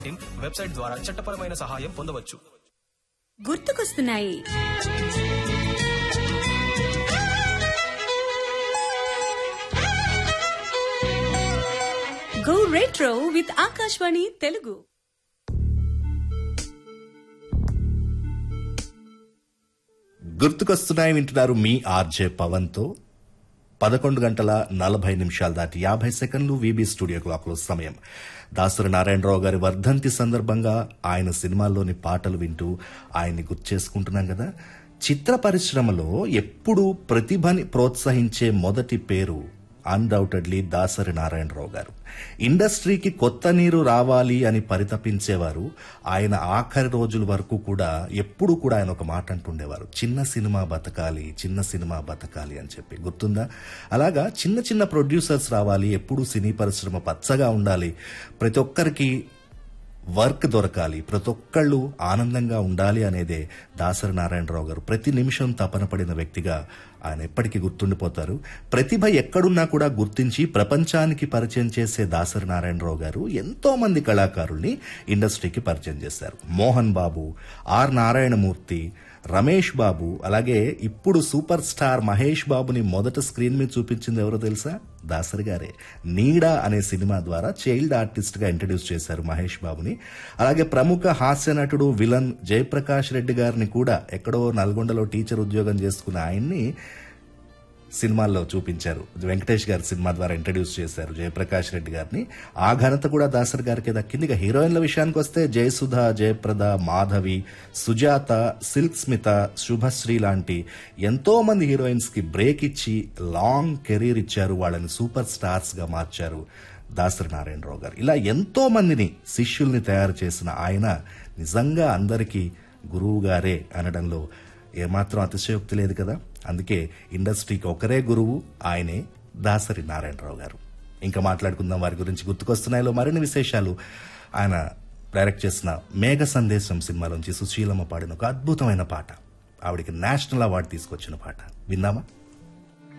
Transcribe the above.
website ద్వారా చట్టపరమైన సహాయం పొందవచ్చు గుర్తుకొస్తున్నాయి go retro with Akashvani Telugu గుర్తుకొస్తున్నాయి వింటున్నారు మీ ఆర్జే పవన్ తో పదకొండు గంటల నలభై నిమిషాలు దాటి యాభై సెకండ్లు వీబీ స్టూడియో క్లాక్ లో సమయం దాసరి నారాయణరావు గారి వర్ధంతి సందర్భంగా ఆయన సినిమాల్లోని పాటలు వింటూ ఆయన్ని గుర్తు చేసుకుంటున్నాం కదా చిత్ర పరిశ్రమలో ఎప్పుడు ప్రతిభని ప్రోత్సహించే మొదటి పేరు అన్డౌటెడ్లీ దాసరి నారాయణరావు గారు ఇండస్ట్రీకి కొత్త నీరు రావాలి అని పరితపించేవారు ఆయన ఆఖరి రోజుల వరకు కూడా ఎప్పుడు కూడా ఆయన ఒక మాట అంటుండేవారు చిన్న సినిమా బతకాలి చిన్న సినిమా బతకాలి అని చెప్పి గుర్తుందా అలాగా చిన్న చిన్న ప్రొడ్యూసర్స్ రావాలి ఎప్పుడు సినీ పరిశ్రమ పచ్చగా ఉండాలి ప్రతి ఒక్కరికి వర్క్ దొరకాలి ప్రతి ఒక్కళ్ళు ఆనందంగా ఉండాలి అనేదే దాసరి నారాయణరావు గారు ప్రతి నిమిషం తపన పడిన వ్యక్తిగా ఆయన ఎప్పటికీ గుర్తుండిపోతారు ప్రతిభ ఎక్కడున్నా కూడా గుర్తించి ప్రపంచానికి పరిచయం చేసే దాసరి నారాయణరావు గారు ఎంతో మంది కళాకారుల్ని ఇండస్ట్రీకి పరిచయం చేశారు మోహన్ బాబు ఆర్ నారాయణమూర్తి రమేష్ బాబు అలాగే ఇప్పుడు సూపర్ స్టార్ మహేష్ బాబుని మొదట స్క్రీన్ మీద చూపించింది ఎవరో తెలుసా దాసరి గారే నీడా అనే సినిమా ద్వారా చైల్డ్ ఆర్టిస్ట్ గా ఇంట్రడ్యూస్ చేశారు మహేష్ బాబుని అలాగే ప్రముఖ హాస్య నటుడు విలన్ జయప్రకాష్ రెడ్డి గారిని కూడా ఎక్కడో నల్గొండలో టీచర్ ఉద్యోగం చేసుకున్న ఆయన్ని సినిమాల్లో చూపించారు వెంకటేష్ గారి సినిమా ద్వారా ఇంట్రడ్యూస్ చేశారు జయప్రకాష్ రెడ్డి గారిని ఆ ఘనత కూడా దాసరి గారికి దక్కింది ఇక హీరోయిన్ల విషయానికి వస్తే జయసుధ జయప్రద మాధవి సుజాత సిల్క్ స్మిత శుభశ్రీ లాంటి ఎంతో మంది హీరోయిన్స్ కి బ్రేక్ ఇచ్చి లాంగ్ కెరీర్ ఇచ్చారు వాళ్ళని సూపర్ స్టార్స్ గా మార్చారు దాసరి నారాయణరావు గారు ఇలా ఎంతో మందిని శిష్యుల్ని తయారు చేసిన ఆయన నిజంగా అందరికీ గురువు గారే అనడంలో ఏమాత్రం అతిశయోక్తి లేదు కదా అందుకే ఇండస్ట్రీకి ఒకరే గురువు ఆయనే దాసరి నారాయణరావు గారు ఇంకా మాట్లాడుకుందాం వారి గురించి గుర్తుకొస్తున్నాయిలో మరిన్ని విశేషాలు ఆయన డైరెక్ట్ చేసిన మేఘ సందేశం సినిమాలోంచి సుశీలమ్మ పాడిన ఒక అద్భుతమైన పాట ఆవిడికి నేషనల్ అవార్డు తీసుకొచ్చిన పాట విందామా